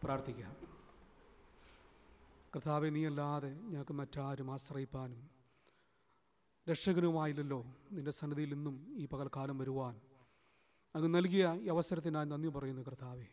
പ്രാർത്ഥിക്കാം കർത്താവെ നീയല്ലാതെ ഞങ്ങൾക്ക് മറ്റാരും ആശ്രയിപ്പാനും രക്ഷകനുമായില്ലല്ലോ നിന്റെ സന്നിധിയിൽ നിന്നും ഈ പകൽക്കാലം വരുവാൻ അങ്ങ് നൽകിയ ഈ അവസരത്തിനായി നന്ദി പറയുന്നു കർത്താവെ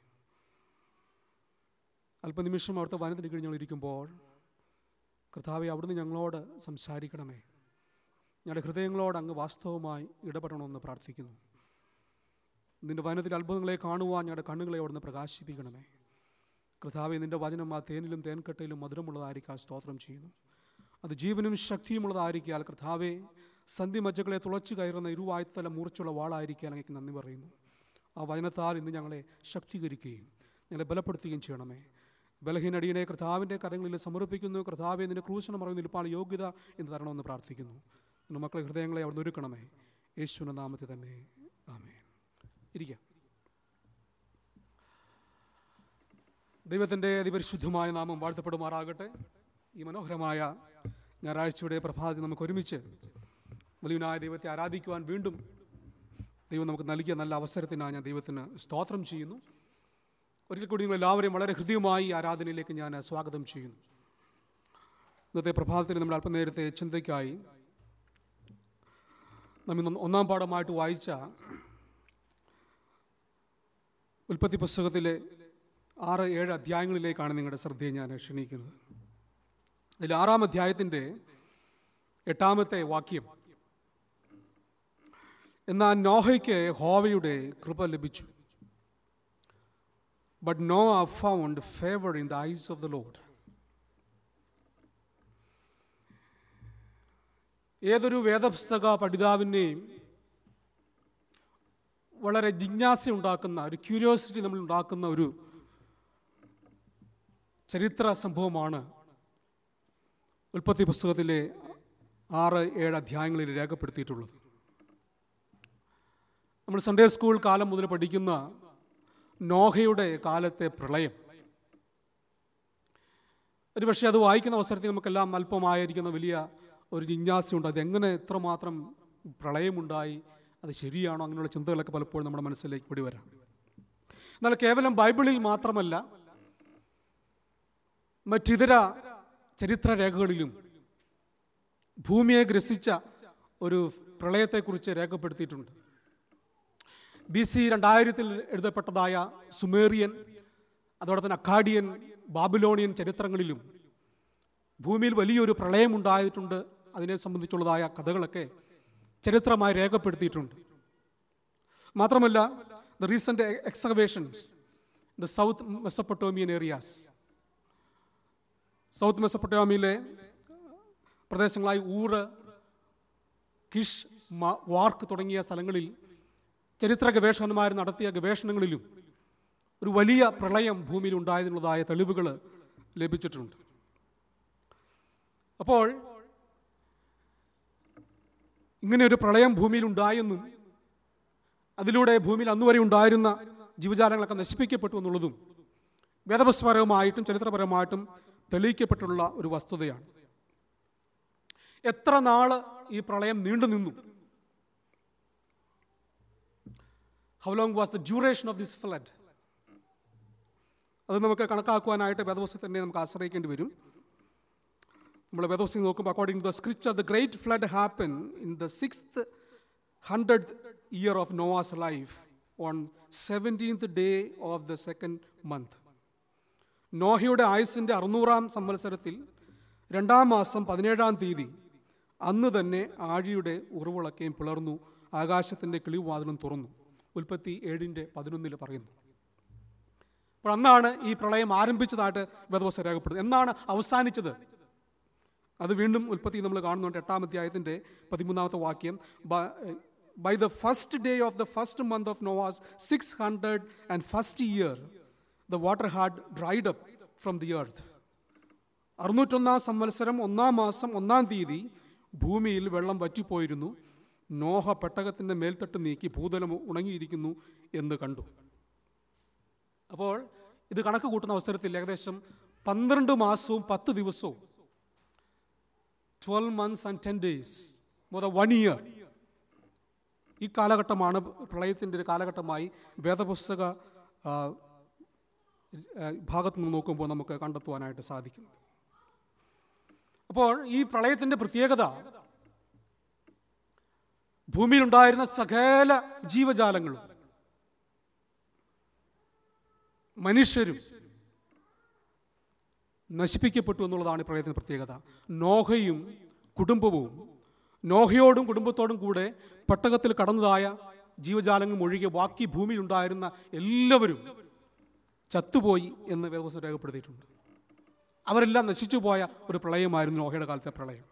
അല്പനിമിഷം അവിടുത്തെ വനത്തിന് കീഴിൽ ഞങ്ങൾ ഇരിക്കുമ്പോൾ കർത്താവെ അവിടുന്ന് ഞങ്ങളോട് സംസാരിക്കണമേ ഞങ്ങളുടെ ഹൃദയങ്ങളോട് അങ്ങ് വാസ്തവമായി ഇടപെടണമെന്ന് പ്രാർത്ഥിക്കുന്നു നിന്റെ വനത്തിൽ അത്ഭുതങ്ങളെ കാണുവാൻ ഞങ്ങളുടെ കണ്ണുകളെ അവിടുന്ന് പ്രകാശിപ്പിക്കണമേ കർത്താവെ നിന്റെ വചനം ആ തേനിലും തേൻകട്ടയിലും മധുരമുള്ളതായിരിക്കാൻ സ്തോത്രം ചെയ്യുന്നു അത് ജീവനും ശക്തിയുമുള്ളതായിരിക്കാൽ കർത്താവെ സന്ധി മജ്ജകളെ തുളച്ചു കയറുന്ന ഇരുവായത്തല മൂർച്ചുള്ള വാളായിരിക്കാൻ അങ്ങേക്ക് നന്ദി പറയുന്നു ആ വചനത്താൽ ഇന്ന് ഞങ്ങളെ ശക്തീകരിക്കുകയും ഞങ്ങളെ ബലപ്പെടുത്തുകയും ചെയ്യണമേ ബലഹീനടിയനെ കർത്താവിൻ്റെ കരങ്ങളിൽ സമർപ്പിക്കുന്നു കർത്താവെ നിന്റെ ക്രൂശനം പറയുന്ന നിൽപ്പാണ് യോഗ്യത എന്ന് തരണമെന്ന് പ്രാർത്ഥിക്കുന്നു നിന്റെ മക്കളെ ഹൃദയങ്ങളെ അവിടെ ഒരുക്കണമേ യേശുവിൻ്റെ നാമത്തിൽ തന്നെ ആമേ ഇരിക്കാം ദൈവത്തിൻ്റെ അതിപരിശുദ്ധമായ നാമം വാഴ്ത്തപ്പെടുമാറാകട്ടെ ഈ മനോഹരമായ ഞായറാഴ്ചയുടെ പ്രഭാതത്തിൽ നമുക്ക് ഒരുമിച്ച് വലിയനായ ദൈവത്തെ ആരാധിക്കുവാൻ വീണ്ടും ദൈവം നമുക്ക് നൽകിയ നല്ല അവസരത്തിനാണ് ഞാൻ ദൈവത്തിന് സ്തോത്രം ചെയ്യുന്നു ഒരിക്കൽ കൂടി നിങ്ങൾ എല്ലാവരെയും വളരെ ഹൃദ്യമായി ഈ ആരാധനയിലേക്ക് ഞാൻ സ്വാഗതം ചെയ്യുന്നു ഇന്നത്തെ പ്രഭാതത്തിൽ നമ്മൾ അല്പനേരത്തെ ചിന്തയ്ക്കായി നമ്മൾ ഇന്ന് ഒന്നാം പാഠമായിട്ട് വായിച്ച ഉൽപ്പത്തി പുസ്തകത്തിലെ ആറ് ഏഴ് അധ്യായങ്ങളിലേക്കാണ് നിങ്ങളുടെ ശ്രദ്ധയെ ഞാൻ ക്ഷണിക്കുന്നത് അതിൽ ആറാം അധ്യായത്തിൻ്റെ എട്ടാമത്തെ വാക്യം എന്നാൽ നോഹയ്ക്ക് ഹോവയുടെ കൃപ ലഭിച്ചു but Noah found favour in the eyes of the Lord ഏതൊരു വേദപുസ്തക പഠിതാവിനെയും വളരെ ജിജ്ഞാസ ഉണ്ടാക്കുന്ന ഒരു ക്യൂരിയോസിറ്റി നമ്മൾ ഉണ്ടാക്കുന്ന ഒരു ചരിത്ര സംഭവമാണ് ഉൽപ്പത്തി പുസ്തകത്തിലെ ആറ് ഏഴ് അധ്യായങ്ങളിൽ രേഖപ്പെടുത്തിയിട്ടുള്ളത് നമ്മൾ സൺഡേ സ്കൂൾ കാലം മുതൽ പഠിക്കുന്ന നോഹയുടെ കാലത്തെ പ്രളയം ഒരുപക്ഷെ അത് വായിക്കുന്ന അവസരത്തിൽ നമുക്കെല്ലാം അല്പമായിരിക്കുന്ന വലിയ ഒരു ജിജ്ഞാസയുണ്ട് അതെങ്ങനെ എത്രമാത്രം പ്രളയമുണ്ടായി അത് ശരിയാണോ അങ്ങനെയുള്ള ചിന്തകളൊക്കെ പലപ്പോഴും നമ്മുടെ മനസ്സിലേക്ക് കൂടി വരാം എന്നാൽ കേവലം ബൈബിളിൽ മാത്രമല്ല മറ്റിതര ചരിത്രരേഖകളിലും ഭൂമിയെ ഗ്രസിച്ച ഒരു പ്രളയത്തെക്കുറിച്ച് രേഖപ്പെടുത്തിയിട്ടുണ്ട് ബി സി രണ്ടായിരത്തിൽ എഴുതപ്പെട്ടതായ സുമേറിയൻ അതോടൊപ്പം അക്കാഡിയൻ ബാബിലോണിയൻ ചരിത്രങ്ങളിലും ഭൂമിയിൽ വലിയൊരു പ്രളയമുണ്ടായിട്ടുണ്ട് അതിനെ സംബന്ധിച്ചുള്ളതായ കഥകളൊക്കെ ചരിത്രമായി രേഖപ്പെടുത്തിയിട്ടുണ്ട് മാത്രമല്ല the recent excavations the south Mesopotamian areas south മെസ്സപ്പൊട്ടോമിയയിലെ പ്രദേശങ്ങളായി ഊറ് കിഷ് മ- വാർക്ക് തുടങ്ങിയ സ്ഥലങ്ങളിൽ ചരിത്ര ഗവേഷകന്മാർ നടത്തിയ ഗവേഷണങ്ങളിലും ഒരു വലിയ പ്രളയം ഭൂമിയിൽ ഉണ്ടായതിനുള്ളതായ തെളിവുകൾ ലഭിച്ചിട്ടുണ്ട് അപ്പോൾ ഇങ്ങനെ ഒരു പ്രളയം ഭൂമിയിൽ ഉണ്ടായെന്നും അതിലൂടെ ഭൂമിയിൽ അന്നുവരെ ഉണ്ടായിരുന്ന ജീവജാലങ്ങളൊക്കെ നശിപ്പിക്കപ്പെട്ടു എന്നുള്ളതും വേദപുസ്തകപരമായിട്ടും ചരിത്രപരമായിട്ടും തെളിയിക്കപ്പെട്ടുള്ള ഒരു വസ്തുതയാണ് എത്ര നാള് ഈ പ്രളയം നീണ്ടു നിന്നു how long was the duration of this flood അത് നമുക്ക് കണക്കാക്കുവാനായിട്ട് വേദപുസ്തകത്തെ തന്നെ നമുക്ക് ആശ്രയിക്കേണ്ടി വരും നമ്മൾ വേദോസ്യം നോക്കുമ്പോൾ according to the script the great flood happen in the sixth hundred year of Noah's life on seventeenth day of the second month നോഹയുടെ ആയുസിൻ്റെ അറുന്നൂറാം സംവത്സരത്തിൽ രണ്ടാം മാസം പതിനേഴാം തീയതി അന്ന് തന്നെ ആഴിയുടെ ഉറവിളക്കയും പിളർന്നു ആകാശത്തിൻ്റെ കിളിവാതിലും തുറന്നു ഉൽപ്പത്തി ഏഴിൻ്റെ പതിനൊന്നിൽ പറയുന്നു അപ്പോൾ അന്നാണ് ഈ പ്രളയം ആരംഭിച്ചതായിട്ട് വേദവസ്ഥ രേഖപ്പെടുന്നത് എന്നാണ് അവസാനിച്ചത് അത് വീണ്ടും ഉൽപ്പത്തി നമ്മൾ കാണുന്നുണ്ട് എട്ടാം അധ്യായത്തിൻ്റെ പതിമൂന്നാമത്തെ വാക്യം by the first day of the first month of Noah's six hundred and first year the water had dried up from the earth അറുന്നൂറ്റൊന്നാം സംവത്സരം ഒന്നാം മാസം ഒന്നാം തീയതി ഭൂമിയിൽ വെള്ളം വറ്റിപ്പോയിരുന്നു നോഹ പെട്ടകത്തിൻ്റെ മേൽത്തട്ട് നീക്കി ഭൂതലം ഉണങ്ങിയിരിക്കുന്നു എന്ന് കണ്ടു അപ്പോൾ ഇത് കണക്ക് കൂട്ടുന്ന അവസരത്തിൽ ഏകദേശം പന്ത്രണ്ട് മാസവും പത്ത് ദിവസവും twelve months and ten days more the one year ഈ കാലഘട്ടമാണ് പ്രളയത്തിൻ്റെ ഒരു കാലഘട്ടമായി വേദപുസ്തക ആ, ഏഹ്, ഭാഗത്ത് നിന്ന് നോക്കുമ്പോൾ നമുക്ക് കണ്ടെത്തുവാനായിട്ട് സാധിക്കും അപ്പോൾ ഈ പ്രളയത്തിൻ്റെ പ്രത്യേകത ഭൂമിയിലുണ്ടായിരുന്ന സകല ജീവജാലങ്ങളും മനുഷ്യരും നശിപ്പിക്കപ്പെട്ടു എന്നുള്ളതാണ് ഈ പ്രളയത്തിൻ്റെ പ്രത്യേകത നോഹയും കുടുംബവും നോഹയോടും കുടുംബത്തോടും കൂടെ പെട്ടകത്തിൽ കടന്നതായ ജീവജാലങ്ങൾ ഒഴികെ ബാക്കി ഭൂമിയിലുണ്ടായിരുന്ന എല്ലാവരും ചത്തുപോയി എന്ന് വ്യവസ്ഥ രേഖപ്പെടുത്തിയിട്ടുണ്ട് അവരെല്ലാം നശിച്ചു പോയ ഒരു പ്രളയമായിരുന്നു നോഹയുടെ കാലത്തെ പ്രളയം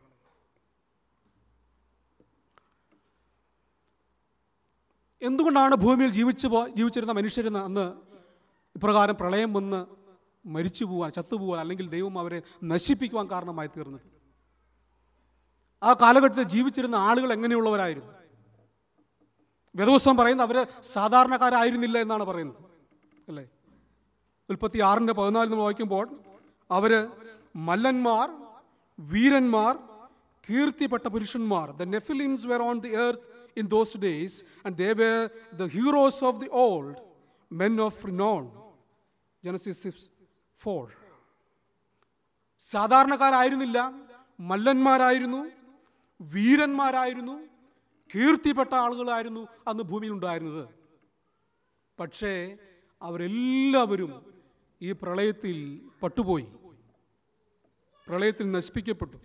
എന്തുകൊണ്ടാണ് ഭൂമിയിൽ ജീവിച്ചു പോ ജീവിച്ചിരുന്ന മനുഷ്യരെന്ന് അന്ന് ഇപ്രകാരം പ്രളയം വന്ന് മരിച്ചു പോവാൻ ചത്തുപോവാൻ അല്ലെങ്കിൽ ദൈവം അവരെ നശിപ്പിക്കുവാൻ കാരണമായി തീർന്നത് ആ കാലഘട്ടത്തിൽ ജീവിച്ചിരുന്ന ആളുകൾ എങ്ങനെയുള്ളവരായിരുന്നു വേദവസ്വം പറയുന്നത് അവർ സാധാരണക്കാരായിരുന്നില്ല എന്നാണ് പറയുന്നത് അല്ലേ ഉൽപ്പത്തി ആറിൻ്റെ പതിനാലിൽ നമ്മൾ വായിക്കുമ്പോൾ അവർ മല്ലന്മാർ വീരന്മാർ കീർത്തിപ്പെട്ട പുരുഷന്മാർ the Nephilims were on the earth in those days and they were the heroes of the old men of known Genesis four സാധാരണക്കാരായിരുന്നില്ല മല്ലന്മാരായിരുന്നു വീരന്മാരായിരുന്നു കീർത്തിപ്പെട്ട ആളുകളായിരുന്നു അന്ന് ഭൂമിയിൽ ഉണ്ടായിരുന്നത് പക്ഷേ അവരെല്ലാവരും ഈ പ്രളയത്തിൽ പട്ടുപോയി പ്രളയത്തിൽ നശിപ്പിക്കപ്പെട്ടു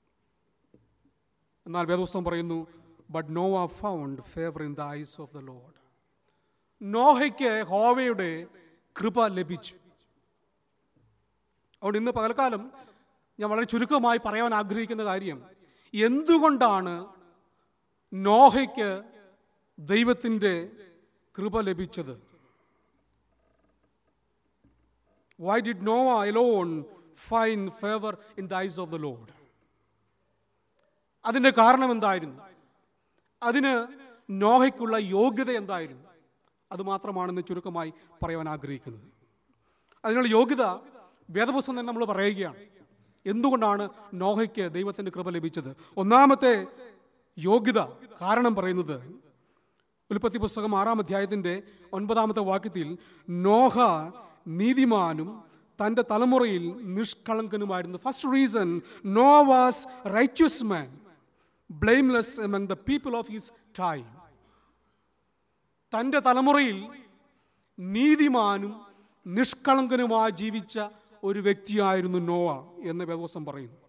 എന്നാൽ വേദോസ്തം പറയുന്നു but Noah found favour in the eyes of the Lord നോഹയ്ക്ക് ഹോവയുടെ കൃപ ലഭിച്ചു അതുകൊണ്ട് ഇന്ന് പകൽക്കാലം ഞാൻ വളരെ ചുരുക്കമായി പറയാൻ ആഗ്രഹിക്കുന്ന കാര്യം എന്തുകൊണ്ടാണ് നോഹയ്ക്ക് ദൈവത്തിൻ്റെ കൃപ ലഭിച്ചത് why did Noah alone find favour in the eyes of the Lord അതിൻ്റെ കാരണം എന്തായിരുന്നു അതിന് നോഹയ്ക്കുള്ള യോഗ്യത എന്തായിരുന്നു അത് മാത്രമാണെന്ന് ചുരുക്കമായി പറയുവാൻ ആഗ്രഹിക്കുന്നത് അതിനുള്ള യോഗ്യത വേദപുസ്തകം തന്നെ നമ്മൾ പറയുകയാണ് എന്തുകൊണ്ടാണ് നോഹയ്ക്ക് ദൈവത്തിൻ്റെ കൃപ ലഭിച്ചത് ഒന്നാമത്തെ യോഗ്യത കാരണം പറയുന്നത് ഉൽപ്പത്തി പുസ്തകം ആറാം അധ്യായത്തിൻ്റെ ഒൻപതാമത്തെ വാക്യത്തിൽ നോഹ നീതിമാനും തൻ്റെ തലമുറയിൽ നിഷ്കളങ്കനുമായിരുന്നു first reason Noah was righteous man blameless among the people of his time തൻ്റെ തലമുറയിൽ നീതിമാനും നിഷ്കളങ്കനുമായി ജീവിച്ച ഒരു വ്യക്തിയായിരുന്നു നോവ എന്ന് വേദോസം പറയുന്നു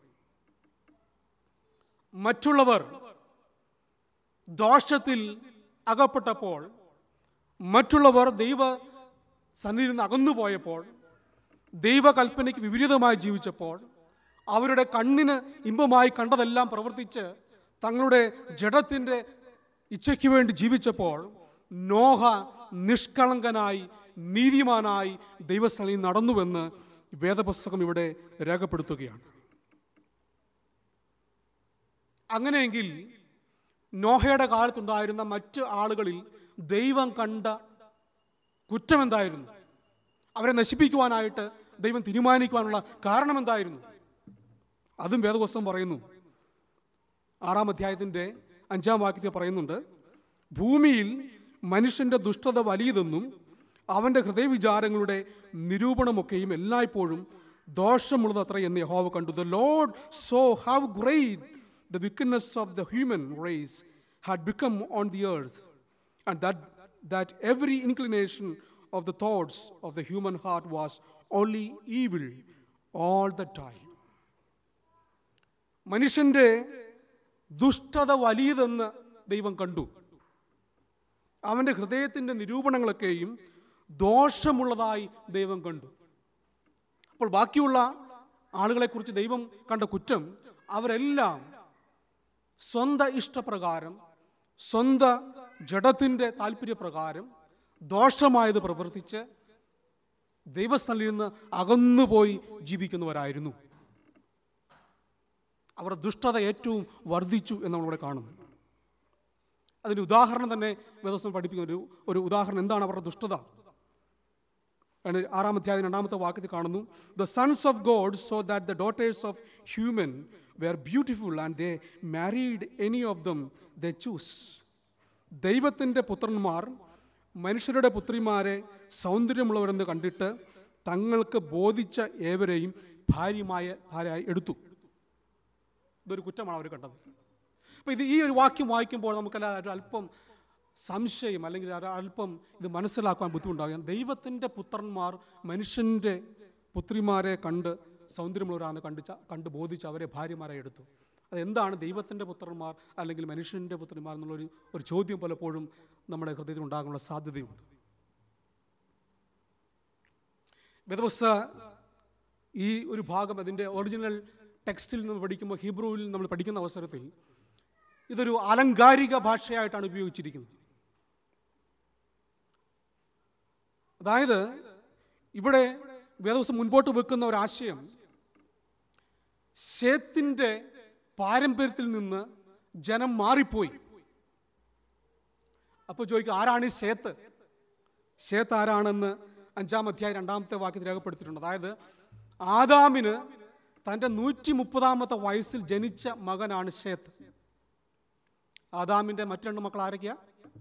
മറ്റുള്ളവർ ദോഷത്തിൽ അകപ്പെട്ടപ്പോൾ മറ്റുള്ളവർ ദൈവ സന്നിധിയിൽ നിന്ന് അകന്നുപോയപ്പോൾ ദൈവകൽപ്പനയ്ക്ക് വിപരീതമായി ജീവിച്ചപ്പോൾ അവരുടെ കണ്ണിന് ഇമ്പമായി കണ്ടതെല്ലാം പ്രവർത്തിച്ച് തങ്ങളുടെ ജഡത്തിൻ്റെ ഇച്ഛയ്ക്ക് വേണ്ടി ജീവിച്ചപ്പോൾ നോഹ നിഷ്കളങ്കനായി നീതിമാനായി ദൈവസ്ഥലിൽ നടന്നുവെന്ന് വേദപുസ്തകം ഇവിടെ രേഖപ്പെടുത്തുകയാണ് അങ്ങനെയെങ്കിൽ നോഹയുടെ കാലത്തുണ്ടായിരുന്ന മറ്റ് ആളുകളിൽ ദൈവം കണ്ട കുറ്റം എന്തായിരുന്നു അവരെ നശിപ്പിക്കുവാനായിട്ട് ദൈവം തീരുമാനിക്കുവാനുള്ള കാരണം എന്തായിരുന്നു അതും വേദപുസ്തകം പറയുന്നു ആറാം അധ്യായത്തിൻ്റെ അഞ്ചാം വാക്യത്തിൽ പറയുന്നുണ്ട് ഭൂമിയിൽ മനുഷ്യന്റെ ദുഷ്ടത വലിയതെന്നും അവൻ്റെ ഹൃദയവിചാരങ്ങളുടെ നിരൂപണമൊക്കെയും എല്ലായ്പ്പോഴും ദോഷമുള്ളതത്ര എന്ന് യഹോവ കണ്ടു the Lord saw how great the wickedness of the human race had become on the earth and that that every inclination of the thoughts of the human heart was only evil all the time മനുഷ്യന്റെ ദുഷ്ടത വലിയതെന്ന് ദൈവം കണ്ടു അവൻ്റെ ഹൃദയത്തിൻ്റെ നിരൂപണങ്ങളൊക്കെയും ദോഷമുള്ളതായി ദൈവം കണ്ടു അപ്പോൾ ബാക്കിയുള്ള ആളുകളെക്കുറിച്ച് ദൈവം കണ്ട കുറ്റം അവരെല്ലാം സ്വന്ത ഇഷ്ടപ്രകാരം സ്വന്ത ജഡത്തിൻ്റെ താല്പര്യപ്രകാരം ദോഷമായത് പ്രവർത്തിച്ച് ദൈവസ്ഥലിൽ നിന്ന് അകന്നുപോയി ജീവിക്കുന്നവരായിരുന്നു അവരുടെ ദുഷ്ടത ഏറ്റവും വർദ്ധിച്ചു എന്ന് നമ്മളിവിടെ കാണുന്നു അതിന് ഉദാഹരണം തന്നെ വേദോസ്തം പഠിപ്പിക്കുന്ന ഒരു ഒരു ഉദാഹരണം എന്താണ് അവരുടെ ദുഷ്ടത ആണ് ആറാം അധ്യായം രണ്ടാമത്തെ വാക്യത്തിൽ കാണുന്നു the sons of God saw that the daughters of human were beautiful and they married any of them they chose ദൈവത്തിൻ്റെ പുത്രന്മാർ മനുഷ്യരുടെ പുത്രിമാരെ സൗന്ദര്യമുള്ളവരെന്ന് കണ്ടിട്ട് തങ്ങൾക്ക് ബോധിച്ച ഏവരെയും ഭാര്യമായ ഭാര്യയായി എടുത്തു ഇതൊരു കുറ്റമാണ് അവർ കണ്ടത് അപ്പോൾ ഇത് ഈ ഒരു വാക്യം വായിക്കുമ്പോൾ നമുക്കെല്ലാവരും അല്പം സംശയം അല്ലെങ്കിൽ ഒരു അല്പം ഇത് മനസ്സിലാക്കാൻ ബുദ്ധിമുട്ടാകും ദൈവത്തിൻ്റെ പുത്രന്മാർ മനുഷ്യൻ്റെ പുത്രിമാരെ കണ്ട് സൗന്ദര്യമുള്ളവരാണെന്ന് കണ്ടിച്ച കണ്ട് ബോധിച്ച് അവരെ ഭാര്യമാരായി എടുത്തു അതെന്താണ് ദൈവത്തിൻ്റെ പുത്രന്മാർ അല്ലെങ്കിൽ മനുഷ്യൻ്റെ പുത്രിമാർ എന്നുള്ളൊരു ഒരു ചോദ്യം പലപ്പോഴും നമ്മുടെ ഹൃദയത്തിൽ ഉണ്ടാകാനുള്ള സാധ്യതയുണ്ട് വേദപുസ്ത ഈ ഒരു ഭാഗം അതിൻ്റെ ഒറിജിനൽ ടെക്സ്റ്റിൽ നിന്ന് പഠിക്കുമ്പോൾ ഹീബ്രുവിൽ നമ്മൾ പഠിക്കുന്ന അവസരത്തിൽ ഇതൊരു ആലങ്കാരിക ഭാഷയായിട്ടാണ് ഉപയോഗിച്ചിരിക്കുന്നത് അതായത് ഇവിടെ വേദവസ്തം മുൻപോട്ട് വെക്കുന്ന ഒരു ആശയം ശേത്തിൻ്റെ പാരമ്പര്യത്തിൽ നിന്ന് ജനം മാറിപ്പോയി അപ്പോൾ ചോദിക്കുക ആരാണ് ഈ ശേത്ത് ശേത്ത് ആരാണെന്ന് അഞ്ചാം അധ്യായം രണ്ടാമത്തെ വാക്യത്തിൽ രേഖപ്പെടുത്തിയിട്ടുണ്ട് അതായത് ആദാമിന് തൻ്റെ നൂറ്റി മുപ്പതാമത്തെ വയസ്സിൽ ജനിച്ച മകനാണ് ശേത്ത് ആദാമിൻ്റെ മറ്റു രണ്ട് മക്കൾ ആരൊക്കെയാ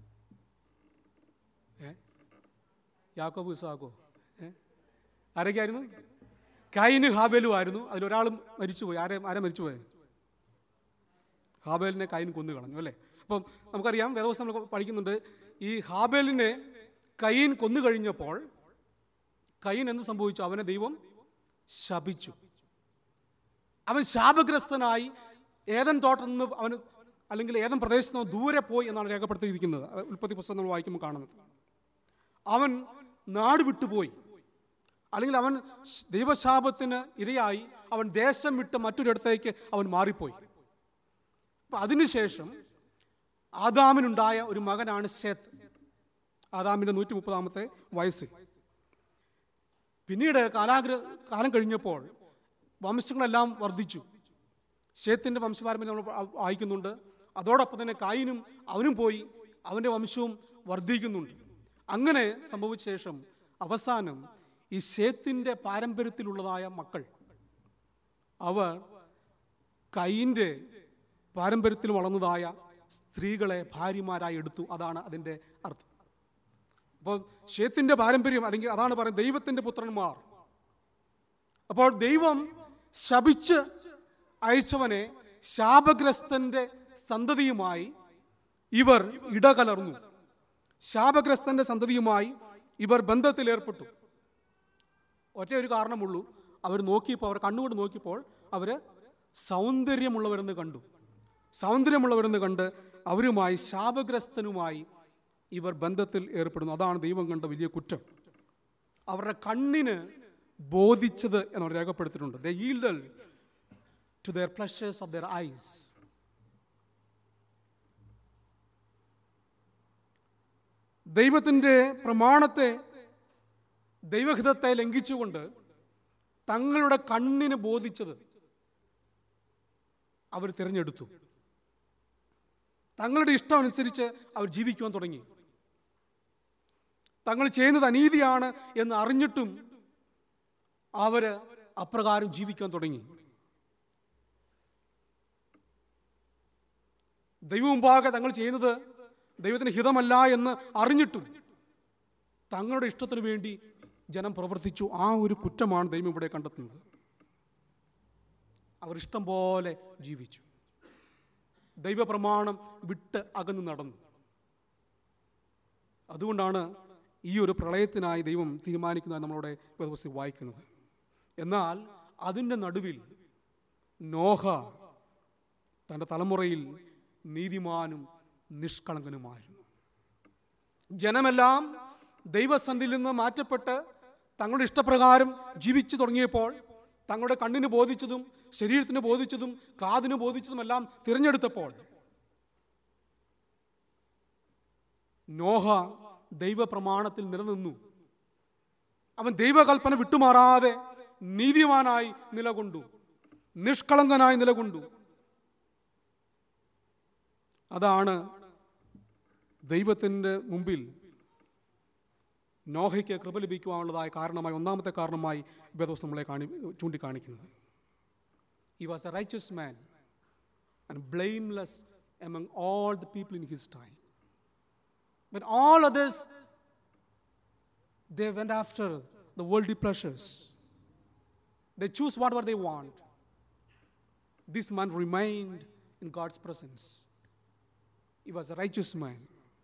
ഏ യാക്കോബ് ഇസാക്കോ ഏ ആരൊക്കെയായിരുന്നു കൈന് ഹാബേലും ആയിരുന്നു അതിലൊരാളും മരിച്ചുപോയി ആരെ ആരെ മരിച്ചുപോയി ഹാബേലിനെ കൈൻ കൊന്നു കളഞ്ഞു അല്ലേ അപ്പം നമുക്കറിയാം വേദവസ്ഥ നമ്മൾ പഠിക്കുന്നുണ്ട് ഈ ഹാബേലിനെ കൈൻ കൊന്നു കഴിഞ്ഞപ്പോൾ കൈൻ എന്ത് സംഭവിച്ചു അവനെ ദൈവം ശപിച്ചു അവൻ ശാപഗ്രസ്തനായി ഏതൻ തോട്ടത്തിൽ നിന്ന് അവന് അല്ലെങ്കിൽ ഏതൻ പ്രദേശത്ത് നിന്ന് ദൂരെ പോയി എന്നാണ് രേഖപ്പെടുത്തിയിരിക്കുന്നത് അത് ഉൽപ്പത്തി പുസ്തകം നമ്മൾ വായിക്കുമ്പോൾ കാണുന്നത് അവൻ നാട് വിട്ടുപോയി അല്ലെങ്കിൽ അവൻ ശ്- ദൈവശാപത്തിന് ഇരയായി അവൻ ദേശം വിട്ട് മറ്റൊരിടത്തേക്ക് അവൻ മാറിപ്പോയി അപ്പം അതിനുശേഷം ആദാമിനുണ്ടായ ഒരു മകനാണ് ശേത്ത് ആദാമിൻ്റെ നൂറ്റി മുപ്പതാമത്തെ വയസ്സിൽ പിന്നീട് കാലാഗ്ര കാലം കഴിഞ്ഞപ്പോൾ വംശങ്ങളെല്ലാം വർദ്ധിച്ചു ശേത്തിൻ്റെ വംശപാരമ്പര്യം നമ്മൾ വാ- വായിക്കുന്നുണ്ട് അതോടൊപ്പം തന്നെ കായിനും അവനും പോയി അവൻ്റെ വംശവും വർദ്ധിക്കുന്നുണ്ട് അങ്ങനെ സംഭവിച്ച ശേഷം അവസാനം ഈ ശേത്തിൻ്റെ പാരമ്പര്യത്തിലുള്ളതായ മക്കൾ അവർ കൈയിൻ്റെ പാരമ്പര്യത്തിൽ വളർന്നതായ സ്ത്രീകളെ ഭാര്യമാരായി എടുത്തു അതാണ് അതിൻ്റെ അർത്ഥം അപ്പോൾ ഷേത്തിൻ്റെ പാരമ്പര്യം അല്ലെങ്കിൽ അതാണ് പറയുന്നത് ദൈവത്തിൻ്റെ പുത്രന്മാർ അപ്പോൾ ദൈവം ശപിച്ച് അയച്ചവനെ ശാപഗ്രസ്തന്റെ സന്തതിയുമായി ഇവർ ഇടകലർന്നു ശാപഗ്രസ്തന്റെ സന്തതിയുമായി ഇവർ ബന്ധത്തിൽ ഏർപ്പെട്ടു ഒറ്റ ഒരു കാരണമുള്ളൂ അവർ നോക്കിയപ്പോൾ അവർ കണ്ണുകൊണ്ട് നോക്കിയപ്പോൾ അവർ സൗന്ദര്യമുള്ളവരെന്ന് കണ്ടു സൗന്ദര്യമുള്ളവരെന്ന് കണ്ട് അവരുമായി ശാപഗ്രസ്തനുമായി ഇവർ ബന്ധത്തിൽ ഏർപ്പെടുന്നു അതാണ് ദൈവം കണ്ട വലിയ കുറ്റം അവരുടെ കണ്ണിന് ബോധിച്ചത് എന്ന് രേഖപ്പെടുത്തിയിട്ടുണ്ട് they yielded to their pleasures of their eyes ദൈവത്തിൻ്റെ പ്രമാണത്തെ ദൈവഹിതത്തെ ലംഘിച്ചുകൊണ്ട് തങ്ങളുടെ കണ്ണിന് ബോധിച്ചത് അവർ തിരഞ്ഞെടുത്തു തങ്ങളുടെ ഇഷ്ടം അനുസരിച്ച് അവർ ജീവിക്കുവാൻ തുടങ്ങി തങ്ങൾ ചെയ്യുന്നത് അനീതിയാണ് എന്ന് അറിഞ്ഞിട്ടും അവര് അപ്രകാരം ജീവിക്കാൻ തുടങ്ങി ദൈവമുമ്പാകെ തങ്ങൾ ചെയ്യുന്നത് ദൈവത്തിന് ഹിതമല്ല എന്ന് അറിഞ്ഞിട്ടും തങ്ങളുടെ ഇഷ്ടത്തിനു വേണ്ടി ജനം പ്രവർത്തിച്ചു ആ ഒരു കുറ്റമാണ് ദൈവം ഇവിടെ കണ്ടെത്തുന്നത് അവർ ഇഷ്ടം പോലെ ജീവിച്ചു ദൈവപ്രമാണം വിട്ട് അകന്നു നടന്നു അതുകൊണ്ടാണ് ഈ ഒരു പ്രളയത്തിനായി ദൈവം തീരുമാനിക്കുന്നതായി നമ്മളോട് വേദപുസ്തകം വായിക്കുന്നത് എന്നാൽ അതിൻ്റെ നടുവിൽ നോഹ തൻ്റെ തലമുറയിൽ നീതിമാനും നിഷ്കളങ്കനുമായിരുന്നു ജനമെല്ലാം ദൈവസന്ധിയിൽ നിന്ന് മാറ്റപ്പെട്ട് തങ്ങളുടെ ഇഷ്ടപ്രകാരം ജീവിച്ചു തുടങ്ങിയപ്പോൾ തങ്ങളുടെ കണ്ണിന് ബോധിച്ചതും ശരീരത്തിന് ബോധിച്ചതും കാതിന് ബോധിച്ചതും എല്ലാം തിരഞ്ഞെടുത്തപ്പോൾ നോഹ ദൈവപ്രമാണത്തിൽ നിലനിന്നു അവൻ ദൈവകൽപ്പന വിട്ടുമാറാതെ നീതിമാനായി നിലകൊണ്ടു നിഷ്കളങ്കനായി നിലകൊണ്ടു അതാണ് ദൈവത്തിൻ്റെ മുമ്പിൽ നോഹയ്ക്ക് കൃപ ലഭിക്കുവാനുള്ളതായ കാരണമായി ഒന്നാമത്തെ കാരണമായി വേദോസ് നമ്മളെ കാണി ചൂണ്ടിക്കാണിക്കുന്നത് he was a righteous man and blameless among all the people in his time But all others, they went after the worldly pleasures. They choose whatever they want. This man remained in God's presence. He was a righteous man.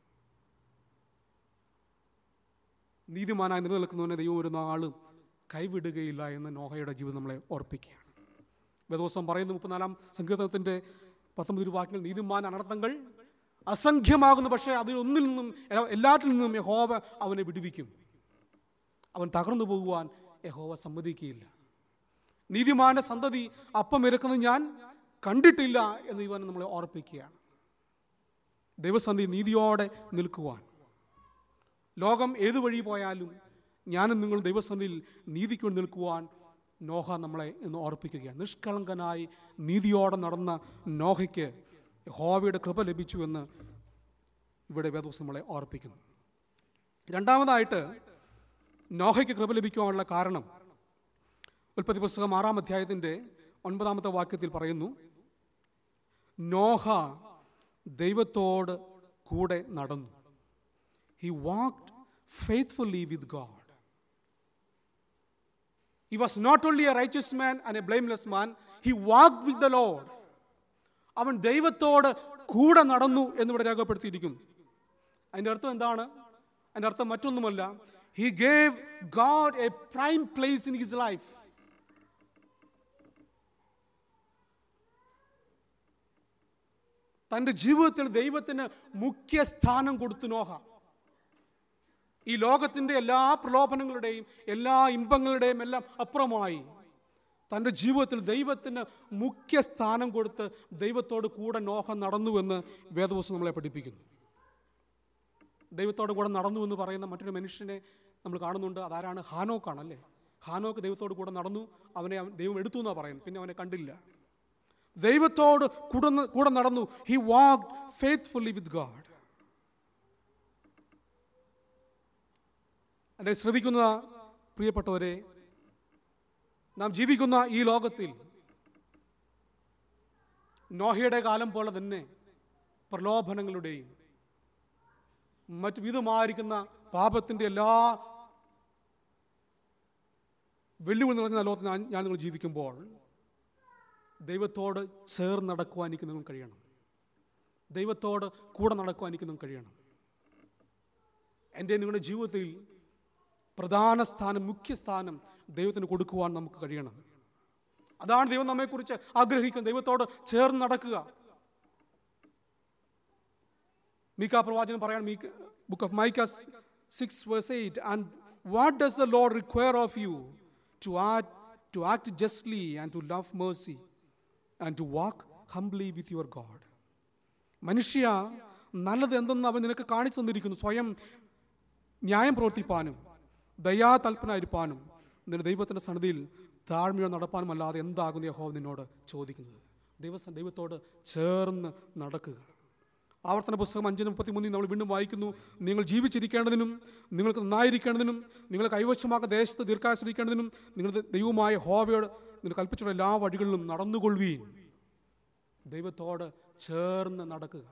നീതിമാനായി നിലനിൽക്കുന്നവനെ ദൈവം ഒരു നാളും കൈവിടുകയില്ല എന്ന് നോഹയുടെ ജീവിതം നമ്മളെ ഓർപ്പിക്കുകയാണ് വേദോസം പറയുന്ന മുപ്പത്തിനാലാം സങ്കീർത്തനത്തിൻ്റെ പത്തൊമ്പത് വാക്യങ്ങൾ നീതിമാൻ അനർത്ഥങ്ങൾ അസംഖ്യമാകുന്നു പക്ഷേ അതിലൊന്നിൽ നിന്നും എ- എല്ലാറ്റിൽ നിന്നും യഹോവ അവനെ വിടുവിക്കും അവൻ തകർന്നു പോകുവാൻ യഹോവ സമ്മതിക്കുകയില്ല നീതിമാന്റെ സന്തതി അപ്പം ഇറക്കുന്നത് ഞാൻ കണ്ടിട്ടില്ല എന്ന് ഇവൻ നമ്മളെ ഓർപ്പിക്കുകയാണ് ദൈവസന്ധി നീതിയോടെ നിൽക്കുവാൻ ലോകം ഏതു വഴി പോയാലും ഞാനും നിങ്ങൾ ദൈവസന്ധിയിൽ നീതിക്ക് വേണ്ടി നിൽക്കുവാൻ നോഹ നമ്മളെ ഇന്ന് ഓർപ്പിക്കുകയാണ് നിഷ്കളങ്കനായി നീതിയോടെ നടന്ന നോഹയ്ക്ക് ഹോവയുടെ കൃപ ലഭിച്ചു എന്ന് ഇവിടെ വേദോസ് നമ്മളെ ഓർപ്പിക്കുന്നു രണ്ടാമതായിട്ട് നോഹയ്ക്ക് കൃപ ലഭിക്കുവാനുള്ള കാരണം ഉൽപ്പത്തി പുസ്തകം ആറാം അധ്യായത്തിൻ്റെ ഒൻപതാമത്തെ വാക്യത്തിൽ പറയുന്നു നോഹ ദൈവത്തോട് കൂടെ നടന്നു he walked faithfully with God. He was not only a righteous man and a blameless man, he walked with the Lord. അവൻ ദൈവത്തോട് കൂടെ നടന്നു എന്നിവിടെ രേഖപ്പെടുത്തിയിരിക്കുന്നു അതിൻ്റെ അർത്ഥം എന്താണ് അതിൻ്റെ അർത്ഥം മറ്റൊന്നുമല്ല he gave God a prime place in his life തൻ്റെ ജീവിതത്തിൽ ദൈവത്തിന് മുഖ്യ സ്ഥാനം കൊടുത്തു നോഹ ഈ ലോകത്തിൻ്റെ എല്ലാ പ്രലോഭനങ്ങളുടെയും എല്ലാ ഇമ്പങ്ങളുടെയും എല്ലാം അപ്പുറമായി തൻ്റെ ജീവിതത്തിൽ ദൈവത്തിന് മുഖ്യ സ്ഥാനം കൊടുത്ത് ദൈവത്തോട് കൂടെ നോഹ നടന്നുവെന്ന് വേദവസ്തു നമ്മളെ പഠിപ്പിക്കുന്നു ദൈവത്തോട് കൂടെ നടന്നു എന്ന് പറയുന്ന മറ്റൊരു മനുഷ്യനെ നമ്മൾ കാണുന്നുണ്ട് അതാരാണ് ഹാനോക്കാണ് അല്ലേ ഹാനോക്ക് ദൈവത്തോട് കൂടെ നടന്നു അവനെ അവൻ- ദൈവം എടുത്തു എന്നാണ് പറയുന്നത് പിന്നെ അവനെ കണ്ടില്ല ദൈവത്തോട് കൂടെ കൂടെ നടന്നു he walk faithfully with God എന്നെ ശ്രദ്ധിക്കുന്ന പ്രിയപ്പെട്ടവരെ നാം ജീവിക്കുന്ന ഈ ലോകത്തിൽ നോഹയുടെ കാലം പോലെ തന്നെ പ്രലോഭനങ്ങളുടെയും മറ്റു വിധമായിരിക്കുന്ന പാപത്തിൻ്റെ എല്ലാ വെല്ലുവിളി നിറഞ്ഞ ലോകത്തിൽ ഞാൻ ഞാൻ നിങ്ങൾ ജീവിക്കുമ്പോൾ ദൈവത്തോട് ചേർന്ന് നടക്കുവാൻ എനിക്ക് നിങ്ങൾ കഴിയണം ദൈവത്തോട് കൂടെ നടക്കുവാൻ എനിക്ക് നിങ്ങൾ കഴിയണം എൻ്റെ നിങ്ങളുടെ ജീവിതത്തിൽ പ്രധാന സ്ഥാനം മുഖ്യ സ്ഥാനം ദൈവത്തിന് കൊടുക്കുവാൻ നമുക്ക് കഴിയണം അതാണ് ദൈവം നമ്മെക്കുറിച്ച് ആഗ്രഹിക്കുന്നത് ദൈവത്തോട് ചേർന്ന് നടക്കുക മീക്ക പ്രവാചകൻ പറയാണ് Micah book of Micah six verse eight and what does the Lord require of you to act to act justly and to love mercy and to walk humbly with your God മനുഷ്യ നല്ലത് എന്തെന്ന് അവൻ നിനക്ക് കാണിച്ചു തന്നിരിക്കുന്നു സ്വയം ന്യായം പ്രവർത്തിപ്പാനും ദയാതൽപ്പനായിരിക്കാനും നിന്റെ ദൈവത്തിൻ്റെ സന്നിധിയിൽ താഴ്മയോ നടപ്പാനും അല്ലാതെ എന്താകുന്നു യഹോവ നിന്നോട് ചോദിക്കുന്നത് ദൈവ ദൈവത്തോട് ചേർന്ന് നടക്കുക ആവർത്തന പുസ്തകം അഞ്ചിന് മുപ്പത്തി മൂന്നിൽ നമ്മൾ വീണ്ടും വായിക്കുന്നു നിങ്ങൾ ജീവിച്ചിരിക്കേണ്ടതിനും നിങ്ങൾക്ക് നന്നായിരിക്കേണ്ടതിനും നിങ്ങൾ കൈവശമാക്കുന്ന ദേശത്ത് ദീർഘാശ്രയിക്കേണ്ടതിനും നിങ്ങളുടെ ദൈവമായ ഹോവയോട് നിങ്ങൾ കൽപ്പിച്ചുള്ള എല്ലാ വഴികളിലും നടന്നുകൊള്ളുവീൻ ദൈവത്തോട് ചേർന്ന് നടക്കുക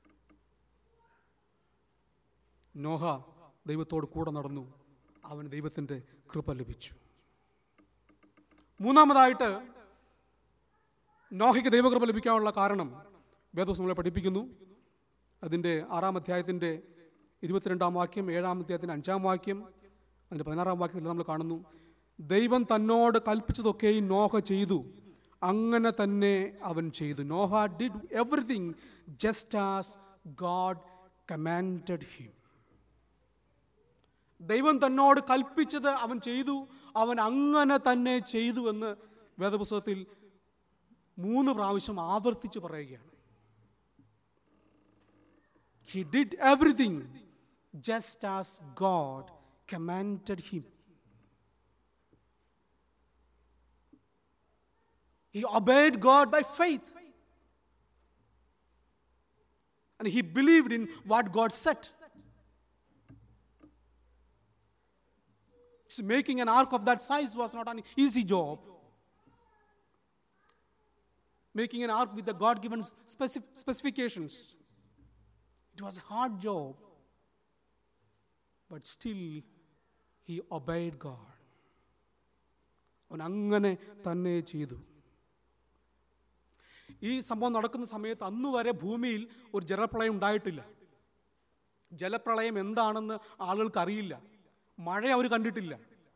നോഹ ദൈവത്തോട് കൂടെ നടന്നു അവന് ദൈവത്തിൻ്റെ കൃപ ലഭിച്ചു മൂന്നാമതായിട്ട് നോഹയ്ക്ക് ദൈവകൃപ ലഭിക്കാനുള്ള കാരണം വേദോസ് നമ്മളെ പഠിപ്പിക്കുന്നു അതിൻ്റെ ആറാം അധ്യായത്തിൻ്റെ ഇരുപത്തിരണ്ടാം വാക്യം ഏഴാം അധ്യായത്തിൻ്റെ അഞ്ചാം വാക്യം അതിൻ്റെ പതിനാറാം വാക്യത്തിൽ നമ്മൾ കാണുന്നു ദൈവം തന്നോട് കൽപ്പിച്ചതൊക്കെയും നോഹ ചെയ്തു അങ്ങനെ തന്നെ അവൻ ചെയ്തു Noah did everything just as God commanded him ദൈവം തന്നോട് കൽപ്പിച്ചത് അവൻ ചെയ്തു അവൻ അങ്ങനെ തന്നെ ചെയ്തു എന്ന് വേദപുസ്തകത്തിൽ മൂന്ന് പ്രാവശ്യം ആവർത്തിച്ച് പറയുകയാണ് he did everything just as God commanded him He obeyed God by faith. And he believed in what God said. So making an ark of that size was not an easy job. Making an ark with the God given specif- specifications. It was a hard job. But still, he obeyed God. അവൻ അങ്ങനെ തന്നെ ചെയ്തു ഈ സംഭവം നടക്കുന്ന സമയത്ത് അന്ന് വരെ ഭൂമിയിൽ ഒരു ജലപ്രളയം ഉണ്ടായിട്ടില്ല ജലപ്രളയം എന്താണെന്ന് ആളുകൾക്ക് അറിയില്ല മഴ അവർ കണ്ടിട്ടില്ല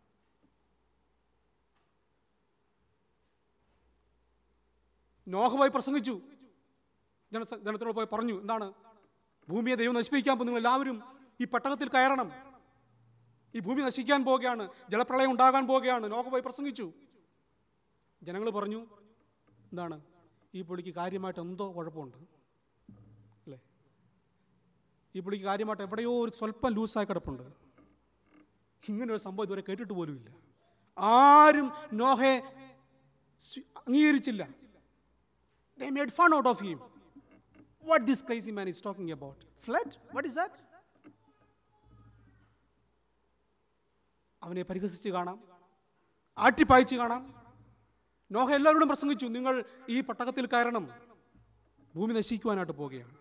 നോഹ പോയി പ്രസംഗിച്ചു ജന ജനത്തിനോട് പോയി പറഞ്ഞു എന്താണ് ഭൂമിയെ ദൈവം നശിപ്പിക്കാൻ പോകും നിങ്ങൾ എല്ലാവരും ഈ പെട്ടകത്തിൽ കയറണം ഈ ഭൂമി നശിക്കാൻ പോവുകയാണ് ജലപ്രളയം ഉണ്ടാകാൻ പോവുകയാണ് നോഹ പോയി പ്രസംഗിച്ചു ജനങ്ങൾ പറഞ്ഞു എന്താണ് ഈ പുള്ളിക്ക് കാര്യമായിട്ട് എന്തോ കുഴപ്പമുണ്ട് അല്ലേ ഈ പുള്ളിക്ക് കാര്യമായിട്ട് എവിടെയോ ഒരു സ്വല്പം ലൂസായി കിടപ്പുണ്ട് ഇങ്ങനെ ഒരു സംഭവം ഇതുവരെ കേട്ടിട്ട് പോലുമില്ല ആരും നോഹയെ സ്വീ- അംഗീകരിച്ചില്ല They made fun out of him. What this crazy man is talking about? Flood? What is that? അവനെ പരിഹസിച്ച് കാണാം ആട്ടിപ്പായിച്ച് കാണാം നോഹ എല്ലാവരോടും പ്രസംഗിച്ചു നിങ്ങൾ ഈ പട്ടകത്തിൽ കയറണം ഭൂമി നശിക്കുവാനായിട്ട് പോവുകയാണ്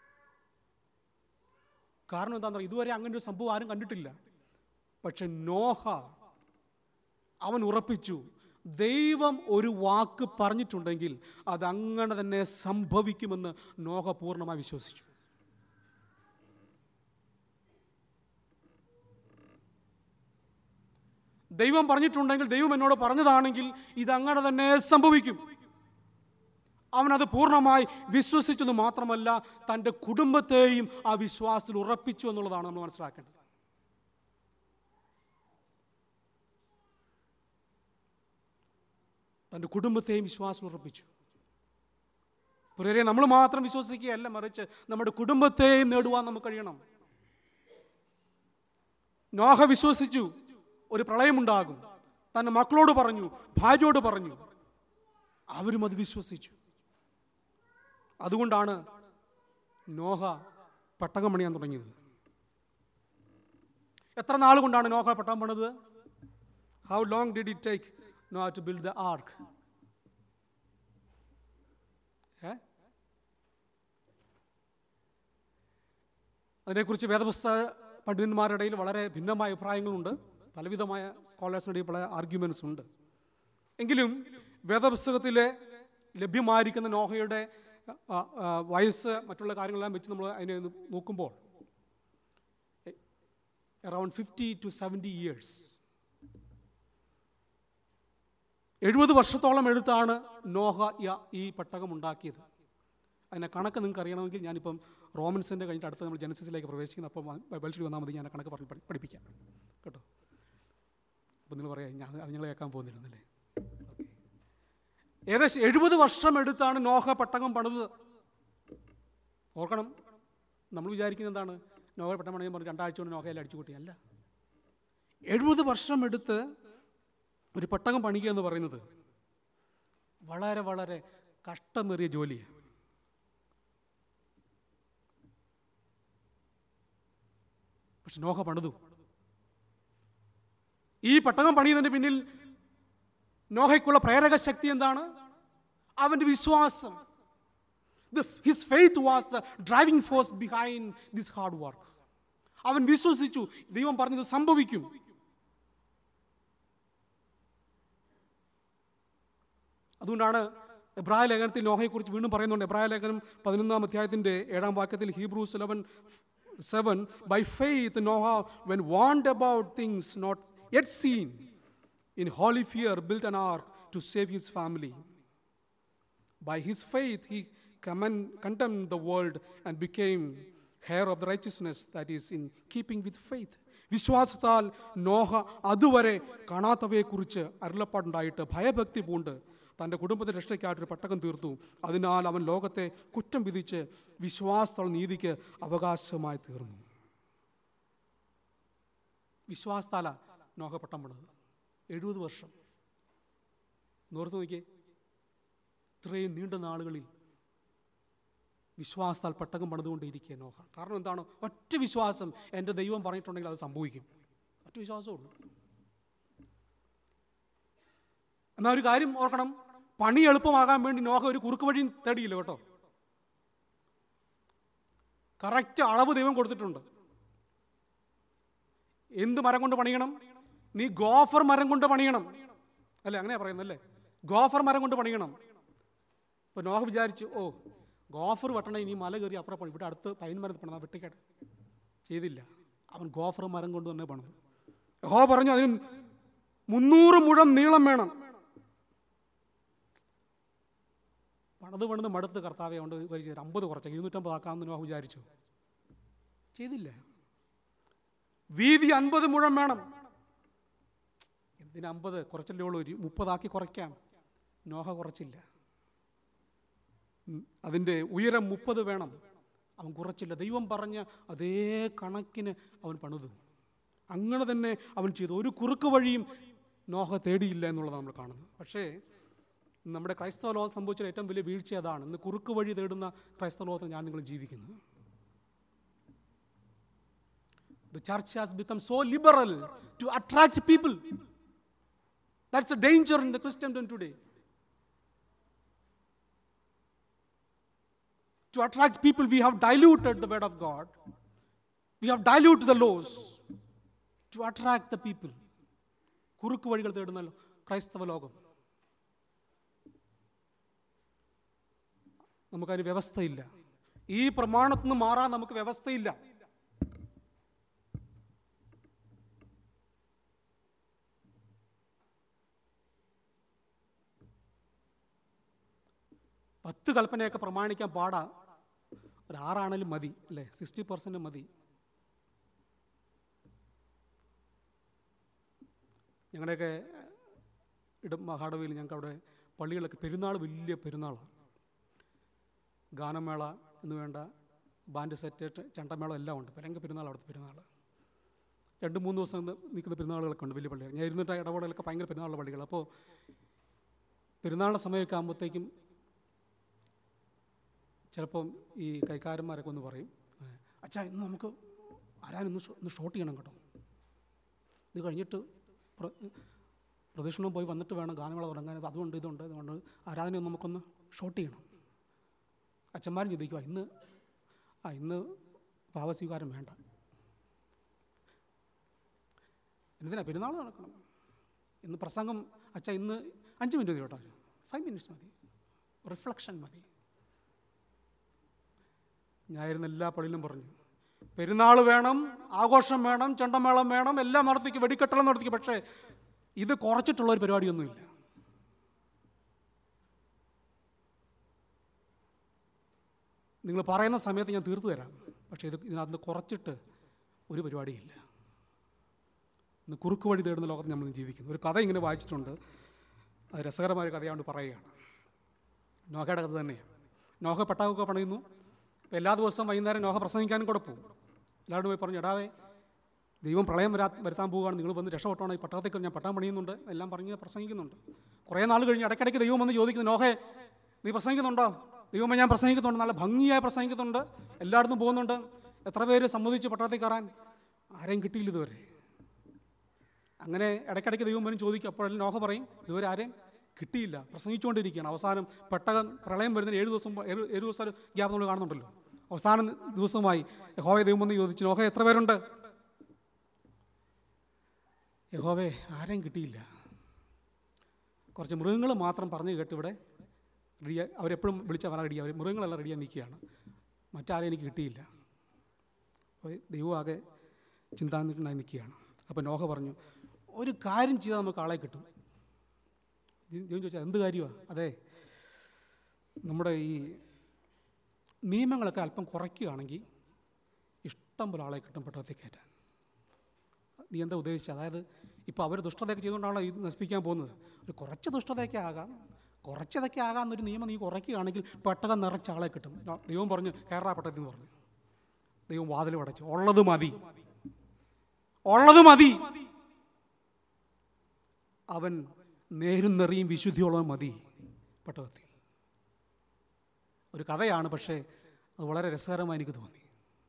കാരണം എന്താണെന്ന് ഇതുവരെ അങ്ങനെ ഒരു സംഭവം ആരും കണ്ടിട്ടില്ല പക്ഷെ നോഹ അവൻ ഉറപ്പിച്ചു ദൈവം ഒരു വാക്ക് പറഞ്ഞിട്ടുണ്ടെങ്കിൽ അത് അങ്ങനെ തന്നെ സംഭവിക്കുമെന്ന് നോഹ പൂർണ്ണമായി വിശ്വസിച്ചു ദൈവം പറഞ്ഞിട്ടുണ്ടെങ്കിൽ ദൈവം എന്നോട് പറഞ്ഞതാണെങ്കിൽ ഇതങ്ങനെ തന്നെ സംഭവിക്കും അവനത് പൂർണ്ണമായി വിശ്വസിച്ചെന്ന് മാത്രമല്ല തൻ്റെ കുടുംബത്തെയും ആ വിശ്വാസത്തിൽ ഉറപ്പിച്ചു എന്നുള്ളതാണ് നമ്മൾ മനസ്സിലാക്കേണ്ടത് തൻ്റെ കുടുംബത്തെയും വിശ്വാസം ഉറപ്പിച്ചു പുരരെ നമ്മൾ മാത്രം വിശ്വസിക്കുകയല്ല മറിച്ച് നമ്മുടെ കുടുംബത്തെയും നേടുവാൻ നമുക്ക് കഴിയണം നോഹ വിശ്വസിച്ചു ഒരു പ്രളയമുണ്ടാകും തൻ്റെ മക്കളോട് പറഞ്ഞു ഭാര്യയോട് പറഞ്ഞു അവരും അത് വിശ്വസിച്ചു അതുകൊണ്ടാണ് നോഹ പട്ടകം പണിയാൻ തുടങ്ങിയത് എത്ര നാൾ കൊണ്ടാണ് നോഹ പട്ടകം പണിത് how long did it take Noah to build the ark അതിനെക്കുറിച്ച് വേദപുസ്തക പണ്ഡിതന്മാരുടെ ഇടയിൽ വളരെ ഭിന്നമായ അഭിപ്രായങ്ങളുണ്ട് പലവിധമായ സ്കോളേഴ്സിൻ്റെ പല ആർഗ്യുമെൻറ്റ്സ് ഉണ്ട് എങ്കിലും വേദപുസ്തകത്തിലെ ലഭ്യമായിരിക്കുന്ന നോഹയുടെ ആ, ആ, വയസ്സ് മറ്റുള്ള കാര്യങ്ങളെല്ലാം വെച്ച് നമ്മൾ അതിനെ ഒന്ന് നോക്കുമ്പോൾ around fifty to seventy years എഴുപത് വർഷത്തോളം എടുത്താണ് നോഹ ഈ- ഈ പെട്ടകം ഉണ്ടാക്കിയത് അതിൻ്റെ കണക്ക് നിങ്ങൾക്ക് അറിയണമെങ്കിൽ ഞാനിപ്പം റോമൻസിൻ്റെ കഴിഞ്ഞിട്ട് അടുത്ത് നമ്മൾ ജനസിസിലേക്ക് പ്രവേശിക്കുന്നു അപ്പോൾ ബൈബിൾ സ്റ്റഡി വന്നാൽ മതി ഞാൻ ആ കണക്ക് പറഞ്ഞ് പഠി- പഠിപ്പിക്കാം കേട്ടോ അപ്പം നിങ്ങൾ പറയാം ഞാൻ അത് നിങ്ങൾ കേൾക്കാൻ പോകുന്നില്ലെന്നല്ലേ ഓക്കെ ഏകദേശം എഴുപത് വർഷം എടുത്താണ് നോഹ പെട്ടകം പണിത് ഓർക്കണം നമ്മൾ വിചാരിക്കുന്നത് എന്താണ് നോഹ പെട്ടകം പണിയാൻ പറഞ്ഞ് രണ്ടാഴ്ച കൊണ്ട് നോഹയിൽ അടിച്ചു കൂട്ടി അല്ല എഴുപത് വർഷം എടുത്ത് ഒരു പെട്ടകം പണിക്കുക എന്ന് പറയുന്നത് വളരെ വളരെ കഷ്ടമേറിയ ജോലിയാണ് പക്ഷെ നോഹ പണിതു ഈ പെട്ടകം പണിയുന്നതിന് പിന്നിൽ നോഹയ്ക്കുള്ള പ്രേരക ശക്തി എന്താണ് അവന്റെ വിശ്വാസം his faith was the driving force behind this hard work അവൻ വിശ്വസിച്ചു ദൈവം പറഞ്ഞത് സംഭവിക്കും അതുകൊണ്ടാണ് എബ്രായ ലേഖനത്തിൽ നോഹയെക്കുറിച്ച് വീണ്ടും പറയുന്നുണ്ട് എബ്രായ ലേഖനം പതിനൊന്നാം അധ്യായത്തിൻ്റെ ഏഴാം വാക്യത്തിൽ Hebrews eleven seven by faith Noah when warned about things not yet seen in holy fear built an ark to save his family By his faith, he commend, condemned the world and became heir of the righteousness that is in keeping with faith. വിശ്വാസത്താൽ നോഹ അതുവരെ കാണാത്തവയെക്കുറിച്ച് അരുളപ്പാടുണ്ടായിട്ട് ഭയഭക്തി പൂണ്ട് തൻ്റെ കുടുംബത്തെ രക്ഷയ്ക്കായിട്ടൊരു പട്ടകം തീർത്തു അതിനാൽ അവൻ ലോകത്തെ കുറ്റം വിധിച്ച് വിശ്വാസത്തോളം നീതിക്ക് അവകാശമായി തീർന്നു വിശ്വാസത്താല നോഹ പട്ടം പണിത് എഴുപത് വർഷം നോർത്ത് നോക്കിയേ ഇത്രയും നീണ്ട നാളുകളിൽ വിശ്വാസത്താൽ പെട്ടകം പണിതുകൊണ്ടിരിക്കുക നോഹ കാരണം എന്താണ് ഒറ്റ വിശ്വാസം എൻ്റെ ദൈവം പറഞ്ഞിട്ടുണ്ടെങ്കിൽ അത് സംഭവിക്കും ഒറ്റ വിശ്വാസമേ ഉള്ളൂ എന്നാൽ ഒരു കാര്യം ഓർക്കണം പണി എളുപ്പമാകാൻ വേണ്ടി നോഹ ഒരു കുറുക്ക് വഴി തേടിയില്ല കേട്ടോ കറക്റ്റ് അളവ് ദൈവം കൊടുത്തിട്ടുണ്ട് എന്ത് മരം കൊണ്ട് പണിയണം നീ ഗോഫർ മരം കൊണ്ട് പണിയണം അല്ലേ അങ്ങനെയാ പറയുന്നല്ലേ ഗോഫർ മരം കൊണ്ട് പണിയണം അപ്പോൾ നോഹ വിചാരിച്ചു ഓ ഗോഫർ വെട്ടണം ഇനി മല കയറി അപ്പുറം പണി ഇവിടെ അടുത്ത് പൈൻ മരം പണിതാ വെട്ടിക്കട്ടെ ചെയ്തില്ല അവൻ ഗോഫർ മരം കൊണ്ട് തന്നെ പണിതു യഹോ പറഞ്ഞു അതിന് മുന്നൂറ് മുഴം നീളം വേണം പണിത് പണിത് മടുത്ത് കർത്താവെ കൊണ്ട് ഒരു അമ്പത് കുറച്ച് ഇരുന്നൂറ്റമ്പത് ആക്കാമെന്ന് നോഹ വിചാരിച്ചു ചെയ്തില്ല വീതി അൻപത് മുഴം വേണം എന്തിന് അമ്പത് കുറച്ചല്ലേ ഉള്ളൂ ഒരു മുപ്പതാക്കി കുറയ്ക്കാം നോഹ കുറച്ചില്ല ഉം, അതിൻ്റെ ഉയരം മുപ്പത് വേണം അവൻ കുറച്ചില്ല ദൈവം പറഞ്ഞ അതേ കണക്കിന് അവൻ പണിതു അങ്ങനെ തന്നെ അവൻ ചെയ്തു ഒരു കുറുക്ക് വഴിയും നോഹ തേടിയില്ല എന്നുള്ളതാണ് നമ്മൾ കാണുന്നത് പക്ഷേ നമ്മുടെ ക്രൈസ്തവ ലോകം സംഭവിച്ച ഏറ്റവും വലിയ വീഴ്ച അതാണ് ഇന്ന് കുറുക്ക് വഴി തേടുന്ന ക്രൈസ്തവ ലോകത്തിൽ ഞാൻ നിങ്ങൾ ജീവിക്കുന്നത് The church has become so liberal to attract people. That's a danger in the Christendom today. To attract people, we have diluted the word of God. We have diluted the laws to attract the people. കുറുക്ക് വഴികൾ തേടുന്നല്ലോ ക്രൈസ്തവ ലോകം നമുക്കതിന് വ്യവസ്ഥയില്ല ഈ പ്രമാണത്തിൽ നിന്ന് മാറാൻ നമുക്ക് വ്യവസ്ഥയില്ല പത്ത് കൽപ്പനയൊക്കെ പ്രമാണിക്കാൻ പാടാ ഒരു ആറാണേലും മതി അല്ലേ സിക്സ്റ്റി പെർസെൻറ്റ് മതി ഞങ്ങളുടെയൊക്കെ ഇടം മഹാടവിയിൽ ഞങ്ങൾക്ക് അവിടെ പള്ളികളൊക്കെ പെരുന്നാൾ വലിയ പെരുന്നാളാണ് ഗാനമേള എന്ന് വേണ്ട ബാൻഡ് സെറ്റ് ചണ്ടമേളം എല്ലാം ഉണ്ട് ഭയങ്കര പെരുന്നാൾ അവിടുത്തെ പെരുന്നാൾ രണ്ട് മൂന്ന് ദിവസം നി- നിൽക്കുന്ന പെരുന്നാളുകളൊക്കെ ഉണ്ട് വലിയ പള്ളികൾ ഞാൻ ഇരുന്നിട്ട് ഇടപെടലൊക്കെ ഭയങ്കര പെരുന്നാളുള്ള പള്ളികൾ അപ്പോൾ പെരുന്നാളിൻ്റെ സമയമൊക്കെ ആകുമ്പോഴത്തേക്കും ചിലപ്പം ഈ കൈക്കാരന്മാരൊക്കെ ഒന്ന് പറയും അച്ഛാ ഇന്ന് നമുക്ക് ആരാനൊന്ന് ഷോ- ഒന്ന് ഷോട്ട് ചെയ്യണം കേട്ടോ ഇത് കഴിഞ്ഞിട്ട് പ്ര- പ്രദക്ഷിണം പോയി വന്നിട്ട് വേണം ഗാനമേള തുടങ്ങാൻ അതുകൊണ്ട് ഇതുണ്ട് അതുകൊണ്ട് ആരാധന നമുക്കൊന്ന് ഷോട്ട് ചെയ്യണം അച്ഛന്മാരും ചിന്തിക്കുക ഇന്ന് ആ ഇന്ന് ഭാവസ്വീകാരം വേണ്ട എന്തിനാ പെരുന്നാൾ നടക്കണം ഇന്ന് പ്രസംഗം അച്ഛാ ഇന്ന് അഞ്ച് മിനിറ്റ് മതി കേട്ടോ ഫൈവ് മിനിറ്റ്സ് മതി റിഫ്ലക്ഷൻ മതി ഞാനിരുന്ന എല്ലാ പള്ളിയിലും പറഞ്ഞു പെരുന്നാൾ വേണം ആഘോഷം വേണം ചെണ്ടമേളം വേണം എല്ലാം നടത്തിക്ക് വെടിക്കെട്ടലും നടത്തിക്ക് പക്ഷേ ഇത് കുറച്ചിട്ടുള്ള ഒരു പരിപാടിയൊന്നുമില്ല നിങ്ങൾ പറയുന്ന സമയത്ത് ഞാൻ തീർത്തു തരാം പക്ഷേ ഇത് ഇതിനകത്ത് കുറച്ചിട്ട് ഒരു പരിപാടിയില്ല ഇന്ന് കുറുക്ക് വഴി തേടുന്ന ലോകത്ത് നമ്മൾ ജീവിക്കുന്നു ഒരു കഥ ഇങ്ങനെ വായിച്ചിട്ടുണ്ട് അത് രസകരമായ ഒരു കഥയാണ്ട് പറയുകയാണ് നോഹയുടെ കഥ തന്നെയാണ് നോഹ പെട്ടാകൊക്കെ പണിയുന്നു അപ്പോൾ എല്ലാ ദിവസവും വൈകുന്നേരം നോഹ പ്രസംഗിക്കാനും കൂടെ പോകും എല്ലാവരും പോയി പറഞ്ഞു എടാവേ ദൈവം പ്രളയം വരാ വരുത്താൻ പോവുകയാണ് നിങ്ങൾ വന്ന് രക്ഷപ്പെട്ടാണ് ഈ പട്ടണത്തേക്ക് ഞാൻ പട്ടാൻ പണിയുന്നുണ്ട് എല്ലാം പറഞ്ഞ് പ്രസംഗിക്കുന്നുണ്ട് കുറേ നാൾ കഴിഞ്ഞ് ഇടയ്ക്കിടയ്ക്ക് ദൈവം വന്ന് ചോദിക്കുന്നു നോഹേ നീ പ്രസംഗിക്കുന്നുണ്ടോ ദൈവമേ ഞാൻ പ്രസംഗിക്കുന്നുണ്ട് നല്ല ഭംഗിയായി പ്രസംഗിക്കുന്നുണ്ട് എല്ലായിടത്തും പോകുന്നുണ്ട് എത്ര പേര് സമ്മതിച്ച് പട്ടണത്തിൽ കയറാൻ ആരെയും കിട്ടിയില്ല ഇതുവരെ അങ്ങനെ ഇടയ്ക്കിടയ്ക്ക് ദൈവം വരും ചോദിക്കും അപ്പോഴെല്ലാം നോഹ പറയും ഇതുവരെ ആരെയും കിട്ടിയില്ല പ്രസംഗിച്ചുകൊണ്ടിരിക്കുകയാണ് അവസാനം പെട്ടകം പ്രളയം വരുന്നതിന് ഏഴ് ദിവസം ഏഴ് ഏഴ് ദിവസം ഒരു ഗ്യാപ്പ് നമ്മൾ കാണുന്നുണ്ടല്ലോ അവസാന ദിവസമായി യഹോവയെ ദൈവം വന്ന് ചോദിച്ചു നോഹ എത്ര പേരുണ്ട് യഹോവേ ആരെയും കിട്ടിയില്ല കുറച്ച് മൃഗങ്ങൾ മാത്രം പറഞ്ഞു കേട്ട് ഇവിടെ റെഡിയ അവരെപ്പോഴും വിളിച്ചാൽ വരാൻ റെഡിയാ അവർ മൃഗങ്ങളെല്ലാം റെഡിയായി നിൽക്കുകയാണ് മറ്റാരെയും എനിക്ക് കിട്ടിയില്ല അപ്പോൾ ദൈവം ആകെ ചിന്താന്നിട്ടുണ്ടായി നിൽക്കുകയാണ് അപ്പോൾ നോഹ പറഞ്ഞു ഒരു കാര്യം ചെയ്താൽ നമുക്ക് ആളെ കിട്ടും ദൈവം ദൈവം ചോദിച്ചാൽ എന്ത് കാര്യമാണ് അതെ നമ്മുടെ ഈ നിയമങ്ങളൊക്കെ അല്പം കുറയ്ക്കുകയാണെങ്കിൽ ഇഷ്ടം പോലെ ആളെ കിട്ടും പെട്ടത്തിൽ കയറ്റാൻ നീ എന്താ ഉദ്ദേശിച്ചത് അതായത് ഇപ്പോൾ അവർ ദുഷ്ടതയൊക്കെ ചെയ്തുകൊണ്ടാണല്ലോ ഇത് നശിപ്പിക്കാൻ പോകുന്നത് ഒരു കുറച്ച് ദുഷ്ടതയൊക്കെ ആകാം കുറച്ചതൊക്കെ ആകാമെന്നൊരു നിയമം നീ കുറയ്ക്കുകയാണെങ്കിൽ പെട്ടകം നിറച്ച ആളെ കിട്ടും ദാ- ദൈവം പറഞ്ഞു കേരള പെട്ടത്തിൽ എന്ന് പറഞ്ഞു ദൈവം വാതിൽ അടച്ചു ഉള്ളത് മതി ഉള്ളത് മതി അവൻ നേരും നെറിയും വിശുദ്ധിയുള്ളത് മതി പെട്ടകത്തിൽ ഒരു കഥയാണ് പക്ഷേ അത് വളരെ രസകരമായി എനിക്ക് തോന്നി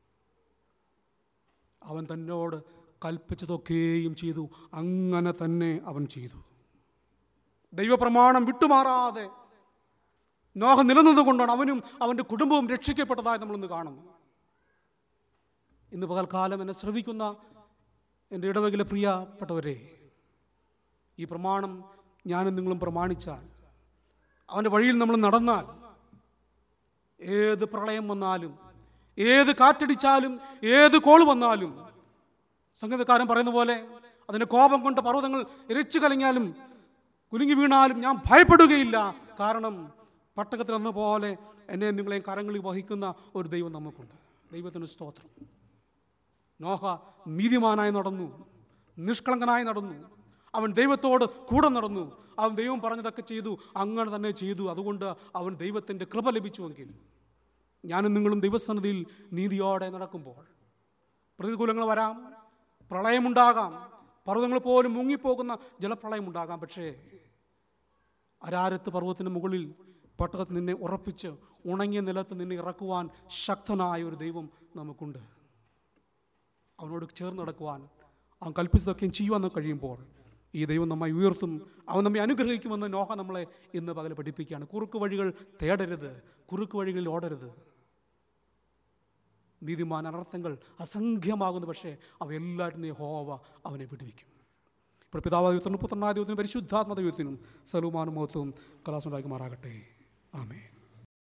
അവൻ തന്നോട് കൽപ്പിച്ചതൊക്കെയും ചെയ്തു അങ്ങനെ തന്നെ അവൻ ചെയ്തു ദൈവപ്രമാണം വിട്ടുമാറാതെ നോഹ നിലനിന്നുകൊണ്ടാണ് അവനും അവൻ്റെ കുടുംബവും രക്ഷിക്കപ്പെട്ടതായി നമ്മളിന്ന് കാണുന്നു ഇന്ന് പകൽക്കാലം എന്നെ ശ്രവിക്കുന്ന എൻ്റെ ഇടവകിലെ പ്രിയപ്പെട്ടവരെ ഈ പ്രമാണം ഞാനും നിങ്ങളും പ്രമാണിച്ചാൽ അവൻ്റെ വഴിയിൽ നമ്മൾ നടന്നാൽ ഏത് പ്രളയം വന്നാലും ഏത് കാറ്റടിച്ചാലും ഏത് കോൾ വന്നാലും സംഗീതക്കാരൻ പറയുന്ന പോലെ അതിൻ്റെ കോപം കൊണ്ട് പർവ്വതങ്ങൾ ഇരച്ചു കലങ്ങിയാലും കുലുങ്ങി വീണാലും ഞാൻ ഭയപ്പെടുകയില്ല കാരണം പട്ടകത്തിൽ എന്ന പോലെ എന്നെ നിങ്ങളെയും കരങ്ങളിൽ വഹിക്കുന്ന ഒരു ദൈവം നമുക്കുണ്ട് ദൈവത്തിന് സ്തോത്രം നോഹ നീതിമാനായി നടന്നു നിഷ്കളങ്കനായി നടന്നു അവൻ ദൈവത്തോട് കൂടെ നടന്നു അവൻ ദൈവം പറഞ്ഞതൊക്കെ ചെയ്തു അങ്ങനെ തന്നെ ചെയ്തു അതുകൊണ്ട് അവൻ ദൈവത്തിൻ്റെ കൃപ ലഭിച്ചുവെങ്കിൽ ഞാനും നിങ്ങളും ദൈവസന്നിധിയിൽ നീതിയോടെ നടക്കുമ്പോൾ പ്രതികൂലങ്ങൾ വരാം പ്രളയമുണ്ടാകാം പർവ്വതങ്ങൾ പോലും മുങ്ങിപ്പോകുന്ന ജലപ്രളയമുണ്ടാകാം പക്ഷേ അരാരത്ത് പർവ്വതത്തിന് മുകളിൽ പട്ടകത്തിൽ നിന്നെ ഉറപ്പിച്ച് ഉണങ്ങിയ നിലത്ത് നിന്നെ ഇറക്കുവാൻ ശക്തനായ ഒരു ദൈവം നമുക്കുണ്ട് അവനോട് ചേർന്ന് നടക്കുവാൻ അവൻ കൽപ്പിച്ചതൊക്കെയും ചെയ്യുവാൻ കഴിയുമ്പോൾ ഈ ദൈവം നമ്മെ ഉയർത്തും അവൻ നമ്മെ അനുഗ്രഹിക്കുമെന്ന് നോഹ നമ്മളെ ഇന്ന് പകൽ പഠിപ്പിക്കുകയാണ് കുറുക്ക് വഴികൾ തേടരുത് കുറുക്ക് വഴികളിൽ ഓടരുത് നീതിമാൻ അനർത്ഥങ്ങൾ അസംഖ്യമാകുന്നു പക്ഷേ അവയെല്ലാവരും ഹോവ അവനെ വിടുവിക്കും ഇപ്പോൾ പിതാവ് ദൈവത്തിനും പുത്രനായ ദൈവത്തിനും പരിശുദ്ധാത്മ ദൈവത്തിനും സലുമാനും മഹത്വവും കലാസുണ്ടാക്കി മാറാകട്ടെ ആമേ